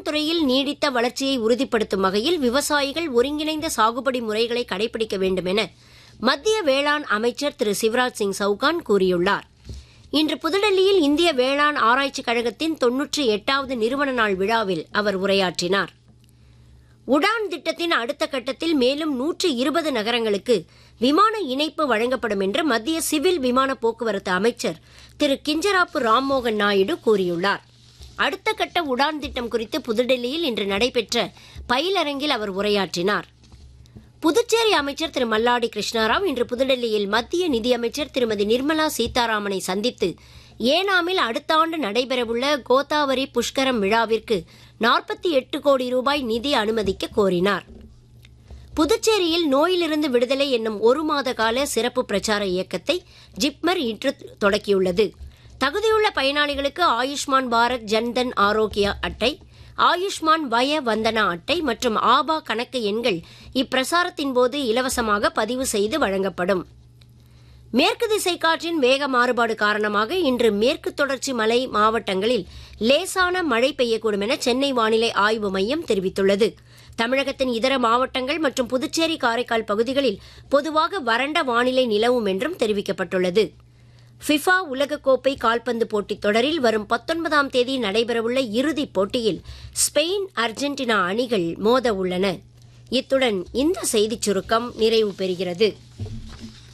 துறையில் நீடித்த வளர்ச்சியை உறுதிப்படுத்தும் வகையில் விவசாயிகள் ஒருங்கிணைந்த சாகுபடி முறைகளை கடைபிடிக்க வேண்டும் என மத்திய வேளாண் அமைச்சர் திரு சிவராஜ் சிங் சவுகான் கூறியுள்ளார் இன்று புதுடெல்லியில் இந்திய வேளாண் ஆராய்ச்சிக் கழகத்தின் தொன்னூற்றி எட்டாவது நிறுவன நாள் விழாவில் அவர் உரையாற்றினார் உடான் திட்டத்தின் அடுத்த கட்டத்தில் மேலும் நூற்று இருபது நகரங்களுக்கு விமான இணைப்பு வழங்கப்படும் என்று மத்திய சிவில் விமான போக்குவரத்து அமைச்சர் திரு கிஞ்சராப்பு ராம்மோகன் நாயுடு கூறியுள்ளார் அடுத்த கட்ட உடான் திட்டம் குறித்து புதுடெல்லியில் இன்று நடைபெற்ற பயிலரங்கில் அவர் உரையாற்றினார் புதுச்சேரி அமைச்சர் திரு மல்லாடி கிருஷ்ணாராவ் இன்று புதுடெல்லியில் மத்திய நிதியமைச்சர் திருமதி நிர்மலா சீதாராமனை சந்தித்து ஏனாமில் அடுத்த ஆண்டு நடைபெறவுள்ள கோதாவரி புஷ்கரம் விழாவிற்கு நாற்பத்தி எட்டு கோடி ரூபாய் நிதி அனுமதிக்க கோரினார் புதுச்சேரியில் நோயிலிருந்து விடுதலை என்னும் ஒரு மாத கால சிறப்பு பிரச்சார இயக்கத்தை ஜிப்மர் இன்று தொடக்கியுள்ளது தகுதியுள்ள பயனாளிகளுக்கு ஆயுஷ்மான் பாரத் ஜன்தன் ஆரோக்கியா அட்டை ஆயுஷ்மான் வய வந்தனா அட்டை மற்றும் ஆபா கணக்கு எண்கள் இப்பிரசாரத்தின் போது இலவசமாக பதிவு செய்து வழங்கப்படும் மேற்கு திசை காற்றின் வேக மாறுபாடு காரணமாக இன்று மேற்கு தொடர்ச்சி மலை மாவட்டங்களில் லேசான மழை பெய்யக்கூடும் என சென்னை வானிலை ஆய்வு மையம் தெரிவித்துள்ளது தமிழகத்தின் இதர மாவட்டங்கள் மற்றும் புதுச்சேரி காரைக்கால் பகுதிகளில் பொதுவாக வறண்ட வானிலை நிலவும் என்றும் தெரிவிக்கப்பட்டுள்ளது ஃபிஃபா உலகக்கோப்பை கால்பந்து போட்டித் தொடரில் வரும் பத்தொன்பதாம் தேதி நடைபெறவுள்ள இறுதிப் போட்டியில் ஸ்பெயின் அர்ஜென்டினா அணிகள் மோத உள்ளன இத்துடன் இந்த செய்திச் சுருக்கம் நிறைவு பெறுகிறது